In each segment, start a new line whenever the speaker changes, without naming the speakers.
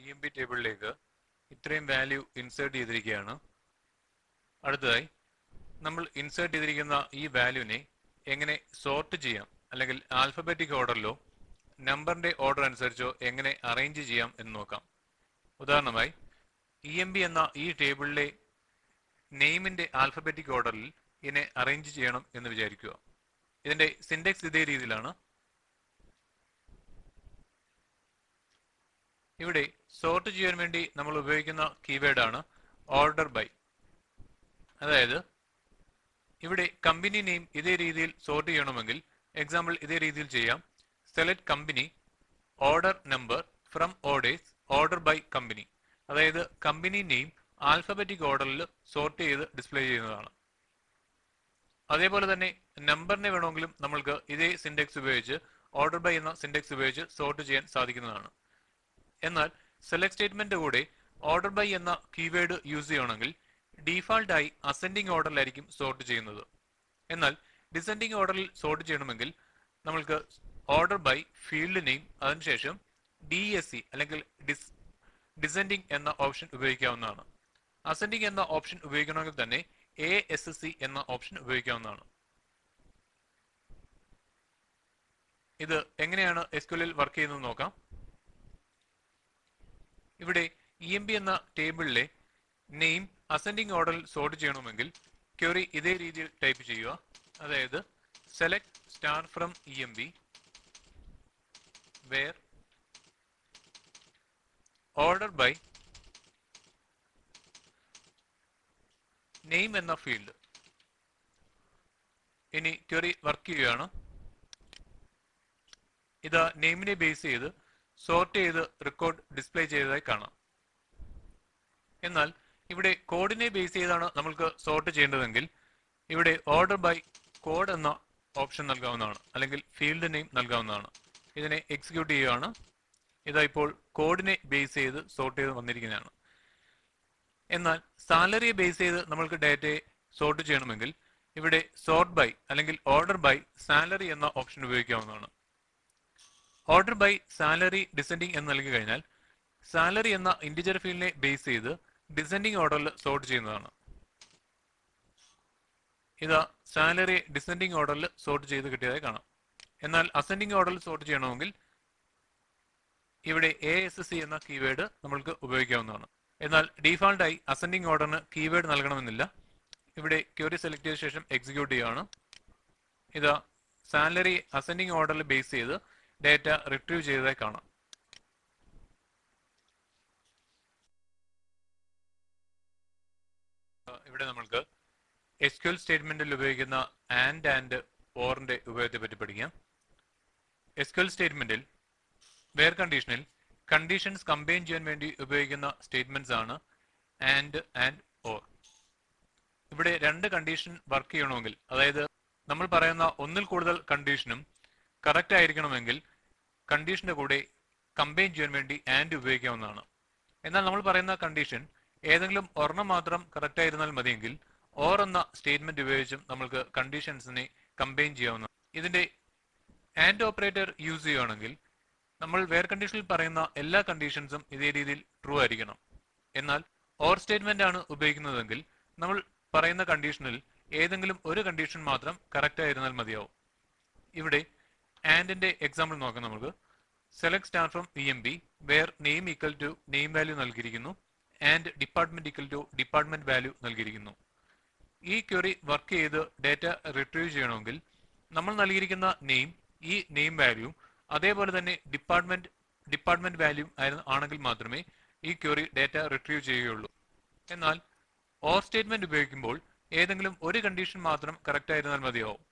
M P ടേബിളിലേക്ക് ഇത്രയും value insert ചെയ്തിരിക്കുകയാണ് അടുത്തതായി നമ്മൾ ഇൻസേർട്ട് ചെയ്തിരിക്കുന്ന ഈ വാല്യൂവിനെ എങ്ങനെ സോർട്ട് ചെയ്യാം അല്ലെങ്കിൽ ആൽഫബറ്റിക് ഓർഡറിലോ നമ്പറിന്റെ ഓർഡർ അനുസരിച്ചോ എങ്ങനെ അറേഞ്ച് ചെയ്യാം എന്ന് നോക്കാം ഉദാഹരണമായി ഇ എം ബി എന്ന ഈ ടേബിളിലെ നെയിമിന്റെ ആൽഫബറ്റിക് ഓർഡറിൽ ഇതിനെ അറേഞ്ച് ചെയ്യണം എന്ന് വിചാരിക്കുക ഇതിന്റെ സിൻഡെക്സ് ഇതേ രീതിയിലാണ് ഇവിടെ സോർട്ട് ചെയ്യാൻ വേണ്ടി നമ്മൾ ഉപയോഗിക്കുന്ന കീവേഡ് ആണ് ഓർഡർ ബൈ അതായത് ഇവിടെ കമ്പനി നെയിം ഇതേ രീതിയിൽ സോർട്ട് ചെയ്യണമെങ്കിൽ എക്സാമ്പിൾ ഇതേ രീതിയിൽ ചെയ്യാം select company order number from orders order by company അതായത് കമ്പനി നെയിം ആൽഫബറ്റിക് ഓർഡറിൽ സോർട്ട് ചെയ്ത് ഡിസ്പ്ലേ ചെയ്യുന്നതാണ് അതേപോലെ തന്നെ നമ്പറിനെ വേണമെങ്കിലും നമ്മൾക്ക് ഇതേ സിൻഡെക്സ് ഉപയോഗിച്ച് ഓർഡർ ബൈ എന്ന സിൻഡെക്സ് ഉപയോഗിച്ച് സോർട്ട് ചെയ്യാൻ സാധിക്കുന്നതാണ് എന്നാൽ സെലക്ട് സ്റ്റേറ്റ്മെന്റ് കൂടെ ഓർഡർ ബൈ എന്ന കീവേഡ് യൂസ് ചെയ്യണമെങ്കിൽ ഡീഫാൾട്ട് ആയി അസെൻഡിങ് ഓർഡറിലായിരിക്കും സോർട്ട് ചെയ്യുന്നത് എന്നാൽ ഡിസെൻഡിങ് ഓർഡറിൽ സോർട്ട് ചെയ്യണമെങ്കിൽ നമ്മൾക്ക് ഓർഡർ ബൈ ഫീൽഡ് നെയിം അതിനുശേഷം ഡി എസ് സി അല്ലെങ്കിൽ ഡിസ് ഡിസെൻഡിങ് എന്ന ഓപ്ഷൻ ഉപയോഗിക്കാവുന്നതാണ് അസെൻഡിങ് എന്ന ഓപ്ഷൻ ഉപയോഗിക്കണമെങ്കിൽ തന്നെ എ എസ് എസ് സി എന്ന ഓപ്ഷൻ ഉപയോഗിക്കാവുന്നതാണ് ഇത് എങ്ങനെയാണ് എസ്ക്യൂലിൽ വർക്ക് ചെയ്യുന്നത് നോക്കാം ഇവിടെ ഇ എം ബി എന്ന ടേബിളിലെ നെയിം അസെൻഡിങ് ഓർഡറിൽ സോർട്ട് ചെയ്യണമെങ്കിൽ ക്വറി ഇതേ രീതിയിൽ ടൈപ്പ് ചെയ്യുക അതായത് select star from E M B where order by name എന്ന ഫീൽഡ് ഇനി ക്വറി വർക്ക് ചെയ്യുകയാണ് ഇത് നെയിമിനെ ബേസ് ചെയ്ത് സോർട്ട് ചെയ്ത് റെക്കോർഡ് ഡിസ്പ്ലേ ചെയ്തതായി കാണാം എന്നാൽ ഇവിടെ കോഡിനെ ബേസ് ചെയ്താണ് നമ്മൾക്ക് സോർട്ട് ചെയ്യേണ്ടതെങ്കിൽ ഇവിടെ ഓർഡർ ബൈ കോഡ് എന്ന ഓപ്ഷൻ നൽകാവുന്നതാണ് അല്ലെങ്കിൽ ഫീൽഡ് നെയിം നൽകാവുന്നതാണ് ഇതിനെ എക്സിക്യൂട്ട് ചെയ്യുകയാണ് ഇതാ ഇപ്പോൾ കോഡിനെ ബേസ് ചെയ്ത് സോർട്ട് ചെയ്ത് വന്നിരിക്കുന്നതാണ് എന്നാൽ സാലറിയെ ബേസ് ചെയ്ത് നമ്മൾക്ക് ഡേറ്റയെ സോർട്ട് ചെയ്യണമെങ്കിൽ ഇവിടെ സോർട്ട് ബൈ അല്ലെങ്കിൽ ഓർഡർ ബൈ സാലറി എന്ന ഓപ്ഷൻ ഉപയോഗിക്കാവുന്നതാണ് ഓർഡർ ബൈ സാലറി ഡിസെൻഡിങ് എന്ന് നൽകി കഴിഞ്ഞാൽ സാലറി എന്ന ഇന്റിജർ ഫീൽഡിനെ ബേസ് ചെയ്ത് ഡിസെൻഡിങ് ഓർഡറിൽ സോർട്ട് ചെയ്യുന്നതാണ് ഇതാ സാലറി ഡിസെൻഡിങ് ഓർഡറിൽ സോർട്ട് ചെയ്ത് കിട്ടിയതായി കാണാം എന്നാൽ അസെൻഡിങ് ഓർഡറിൽ സോർട്ട് ചെയ്യണമെങ്കിൽ ഇവിടെ എ എസ് സി എന്ന കീവേഡ് നമ്മൾക്ക് ഉപയോഗിക്കാവുന്നതാണ് എന്നാൽ ഡീഫാൾട്ടായി അസെൻഡിങ് ഓർഡറിന് കീവേഡ് നൽകണമെന്നില്ല ഇവിടെ ക്യൂരി സെലക്ട് ചെയ്ത ശേഷം എക്സിക്യൂട്ട് ചെയ്യുകയാണ് ഇതാ സാലറി അസെൻഡിങ് ഓർഡറിൽ ബേസ് ചെയ്ത് ഡേറ്റ റിട്രീവ് ചെയ്തതായി കാണാം ഇവിടെ നമ്മൾക്ക് എസ് ക്യു എൽ സ്റ്റേറ്റ്മെന്റിൽ ഉപയോഗിക്കുന്ന ആൻഡ് ആൻഡ് ഓറിന്റെ ഉപയോഗത്തെ പറ്റി പഠിക്കാം എസ് ക്യു എൽ സ്റ്റേറ്റ്മെന്റിൽ വേർ കണ്ടീഷനിൽ കണ്ടീഷൻസ് കമ്പൈൻ ചെയ്യാൻ വേണ്ടി ഉപയോഗിക്കുന്ന സ്റ്റേറ്റ്മെന്റ്സ് ആണ് ആൻഡ് ആൻഡ് ഓർ ഇവിടെ രണ്ട് കണ്ടീഷൻ വർക്ക് ചെയ്യണമെങ്കിൽ അതായത് നമ്മൾ പറയുന്ന ഒന്നിൽ കൂടുതൽ കണ്ടീഷനും കറക്റ്റ് ആയിരിക്കണമെങ്കിൽ കണ്ടീഷന്റെ കൂടെ കമ്പൈൻ ചെയ്യാൻ വേണ്ടി ആൻഡ് ഉപയോഗിക്കാവുന്നതാണ് എന്നാൽ നമ്മൾ പറയുന്ന കണ്ടീഷൻ ഏതെങ്കിലും ഒരെണ്ണം മാത്രം കറക്റ്റ് ആയിരുന്നാൽ മതിയെങ്കിൽ ഓർ എന്ന സ്റ്റേറ്റ്മെന്റ് ഉപയോഗിച്ചും നമ്മൾക്ക് കണ്ടീഷൻസിനെ കമ്പൈൻ ചെയ്യാവുന്ന ഇതിന്റെ ആൻഡ് ഓപ്പറേറ്റർ യൂസ് ചെയ്യുകയാണെങ്കിൽ നമ്മൾ വേർ കണ്ടീഷനിൽ പറയുന്ന എല്ലാ കണ്ടീഷൻസും ഇതേ രീതിയിൽ ട്രൂ ആയിരിക്കണം എന്നാൽ ഓർ സ്റ്റേറ്റ്മെന്റ് ആണ് ഉപയോഗിക്കുന്നതെങ്കിൽ നമ്മൾ പറയുന്ന കണ്ടീഷനിൽ ഏതെങ്കിലും ഒരു കണ്ടീഷൻ മാത്രം കറക്റ്റ് ആയിരുന്നാൽ മതിയാവും ഇവിടെ ആൻഡിന്റെ എക്സാമ്പിൾ നോക്കാം നമുക്ക് select star from P M B where name equal to name value നൽകിയിരിക്കുന്നു and department equal to department value നൽകിയിരിക്കുന്നു ഈ ക്വറി വർക്ക് ചെയ്ത് ഡേറ്റ റിട്രീവ് ചെയ്യണമെങ്കിൽ നമ്മൾ നൽകിയിരിക്കുന്ന നെയിം ഈ നെയിം വാല്യൂ അതേപോലെ തന്നെ ഡിപ്പാർട്ട്മെന്റ് ഡിപ്പാർട്ട്മെന്റ് വാല്യൂ ആണെങ്കിൽ മാത്രമേ ഈ ക്വറി ഡേറ്റ റിട്രീവ് ചെയ്യുകയുള്ളൂ എന്നാൽ ഓർ സ്റ്റേറ്റ്മെന്റ് ഉപയോഗിക്കുമ്പോൾ ഏതെങ്കിലും ഒരു കണ്ടീഷൻ മാത്രം കറക്റ്റ് ആയിരുന്നാൽ മതിയാവും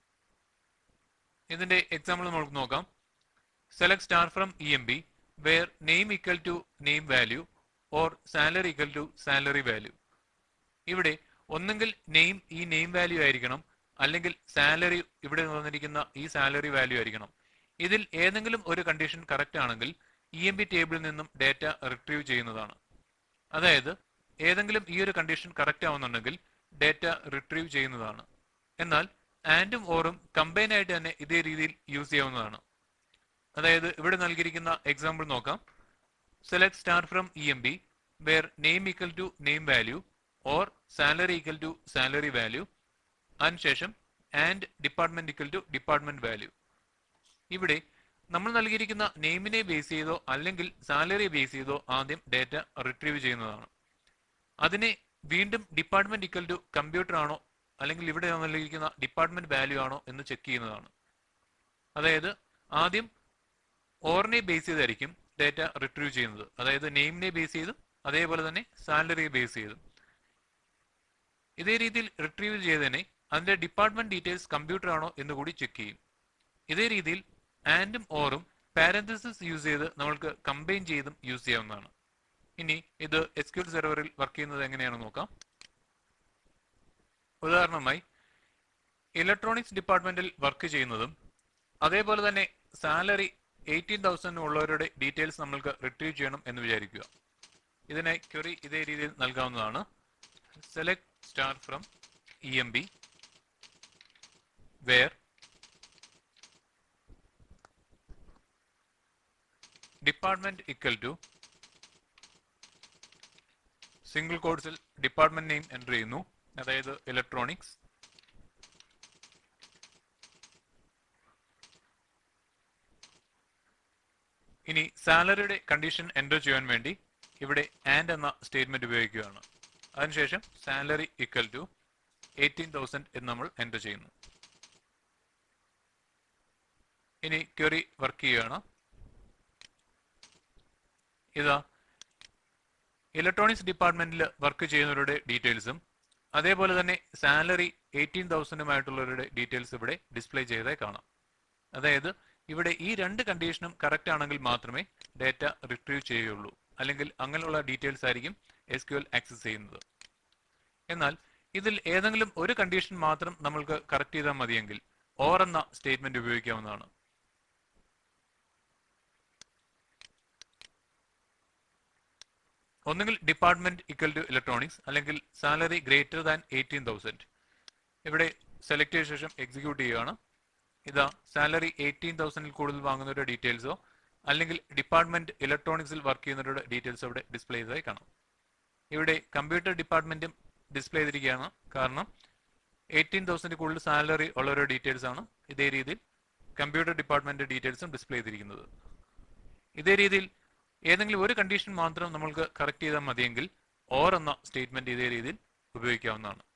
ഇതിന്റെ എക്സാമ്പിൾ നമുക്ക് നോക്കാം select star from E M B where name equal to name value or salary equal to salary value ഇവിടെ ഒന്നെങ്കിൽ നെയിം ഈ നെയിം വാല്യൂ ആയിരിക്കണം അല്ലെങ്കിൽ സാലറി ഇവിടെ വന്നിരിക്കുന്ന ഈ സാലറി വാല്യൂ ആയിരിക്കണം ഇതിൽ ഏതെങ്കിലും ഒരു കണ്ടീഷൻ കറക്റ്റ് ആണെങ്കിൽ ഇ എം ബി ടേബിളിൽ നിന്നും ഡേറ്റ റിട്രീവ് ചെയ്യുന്നതാണ് അതായത് ഏതെങ്കിലും ഈ ഒരു കണ്ടീഷൻ കറക്റ്റ് ആവുന്നുണ്ടെങ്കിൽ ഡേറ്റ റിട്രീവ് ചെയ്യുന്നതാണ് എന്നാൽ ആൻഡും ഓറും കമ്പൈൻ ആയിട്ട് തന്നെ ഇതേ രീതിയിൽ യൂസ് ചെയ്യാവുന്നതാണ് അതായത് ഇവിടെ നൽകിയിരിക്കുന്ന എക്സാമ്പിൾ നോക്കാം select star from E M B where name equal to name value or salary equal to salary value അതിനുശേഷം and department equal to department value ഇവിടെ നമ്മൾ നൽകിയിരിക്കുന്ന നെയിമിനെ ബേസ് ചെയ്തോ അല്ലെങ്കിൽ സാലറി ബേസ് ചെയ്തോ ആദ്യം ഡേറ്റ റിട്രീവ് ചെയ്യുന്നതാണ് അതിനെ വീണ്ടും ഡിപ്പാർട്ട്മെന്റ് ഈക്വൽ ടു കമ്പ്യൂട്ടർ ആണോ അല്ലെങ്കിൽ ഇവിടെ നൽകിയിരിക്കുന്ന ഡിപ്പാർട്ട്മെന്റ് വാല്യൂ ആണോ എന്ന് ചെക്ക് ചെയ്യുന്നതാണ് അതായത് ആദ്യം ഓറിനെ ബേസ് ചെയ്തായിരിക്കും ഡേറ്റ റിട്രീവ് ചെയ്യുന്നത് അതായത് നെയിമിനെ ബേസ് ചെയ്തും അതേപോലെ തന്നെ സാലറിയെ ബേസ് ചെയ്തും ഇതേ രീതിയിൽ റിട്രീവ് ചെയ്തതിനെ അതിന്റെ ഡിപ്പാർട്ട്മെന്റ് ഡീറ്റെയിൽസ് കമ്പ്യൂട്ടർ ആണോ എന്ന് കൂടി ചെക്ക് ചെയ്യും ഇതേ രീതിയിൽ ആൻഡും ഓറും പാരന്തസിസ് യൂസ് ചെയ്ത് നമ്മൾക്ക് കമ്പൈൻ ചെയ്തും യൂസ് ചെയ്യാവുന്നതാണ് ഇനി ഇത് എസ് ക്യു സെർവറിൽ വർക്ക് ചെയ്യുന്നത് എങ്ങനെയാണെന്ന് നോക്കാം ഉദാഹരണമായി ഇലക്ട്രോണിക്സ് ഡിപ്പാർട്ട്മെന്റിൽ വർക്ക് ചെയ്യുന്നതും അതേപോലെ തന്നെ സാലറി എയ്റ്റീൻ തൗസൻഡ് ഉള്ളവരുടെ ഡീറ്റെയിൽസ് നമ്മൾക്ക് റിട്രീവ് ചെയ്യണം എന്ന് വിചാരിക്കുക ഇതിനെ ക്വറി ഇതേ രീതിയിൽ നൽകാവുന്നതാണ് select star from E M B where department equal to single കോഡ്സിൽ ഡിപ്പാർട്ട്മെന്റ് നെയിം എൻ്റർ ചെയ്യുന്നു അതായത് ഇലക്ട്രോണിക്സ് ഇനി സാലറിയുടെ കണ്ടീഷൻ എൻ്റർ ചെയ്യാൻ വേണ്ടി ഇവിടെ ആൻഡ് എന്ന സ്റ്റേറ്റ്മെന്റ് ഉപയോഗിക്കുകയാണ് അതിനുശേഷം salary equal to eighteen thousand എന്ന് നമ്മൾ എൻ്റർ ചെയ്യുന്നു ഇനി ക്വറി വർക്ക് ചെയ്യുകയാണ് ഇതാ ഇലക്ട്രോണിക്സ് ഡിപ്പാർട്ട്മെന്റിൽ വർക്ക് ചെയ്യുന്നവരുടെ ഡീറ്റെയിൽസും അതേപോലെ തന്നെ സാലറി എയ്റ്റീൻ തൗസൻഡുമായിട്ടുള്ളവരുടെ ഡീറ്റെയിൽസ് ഇവിടെ ഡിസ്പ്ലേ ചെയ്തേ കാണാം അതായത് ഇവിടെ ഈ രണ്ട് കണ്ടീഷനും കറക്റ്റ് ആണെങ്കിൽ മാത്രമേ ഡേറ്റ റിട്രീവ് ചെയ്യുകയുള്ളൂ അല്ലെങ്കിൽ അങ്ങനെയുള്ള ഡീറ്റെയിൽസ് ആയിരിക്കും എസ് ക്യു എൽ ആക്സസ് ചെയ്യുന്നത് എന്നാൽ ഇതിൽ ഏതെങ്കിലും ഒരു കണ്ടീഷൻ മാത്രം നമ്മൾക്ക് കറക്റ്റ് ചെയ്താൽ മതിയെങ്കിൽ ഓർ എന്ന സ്റ്റേറ്റ്മെന്റ് ഉപയോഗിക്കാവുന്നതാണ് ഒന്നുകിൽ ഡിപ്പാർട്ട്മെന്റ് ഇക്വൽ ടു ഇലക്ട്രോണിക്സ് അല്ലെങ്കിൽ salary greater than eighteen thousand ഇവിടെ സെലക്ട് ചെയ്ത ശേഷം എക്സിക്യൂട്ട് ചെയ്യുകയാണ് ഇതാ സാലറി എയ്റ്റീൻ തൗസൻഡിൽ കൂടുതൽ വാങ്ങുന്നവരുടെ ഡീറ്റെയിൽസോ അല്ലെങ്കിൽ ഡിപ്പാർട്ട്മെന്റ് ഇലക്ട്രോണിക്സിൽ വർക്ക് ചെയ്യുന്നവരുടെ ഡീറ്റെയിൽസോ ഇവിടെ ഡിസ്പ്ലേ ചെയ്തതായി കാണാം ഇവിടെ കമ്പ്യൂട്ടർ ഡിപ്പാർട്ട്മെന്റും ഡിസ്പ്ലേ ചെയ്തിരിക്കുകയാണ് കാരണം എയ്റ്റീൻ തൗസൻഡ് കൂടുതൽ സാലറി ഉള്ളവരുടെ ഡീറ്റെയിൽസ് ആണ് ഇതേ രീതിയിൽ കമ്പ്യൂട്ടർ ഡിപ്പാർട്ട്മെന്റ് ഡീറ്റെയിൽസും ഡിസ്പ്ലേ ചെയ്തിരിക്കുന്നത് ഇതേ രീതിയിൽ ഏതെങ്കിലും ഒരു കണ്ടീഷൻ മാത്രം നമ്മൾക്ക് കറക്റ്റ് ചെയ്താൽ മതിയെങ്കിൽ ഓർ എന്ന സ്റ്റേറ്റ്മെന്റ് ഇതേ രീതിയിൽ ഉപയോഗിക്കാവുന്നതാണ്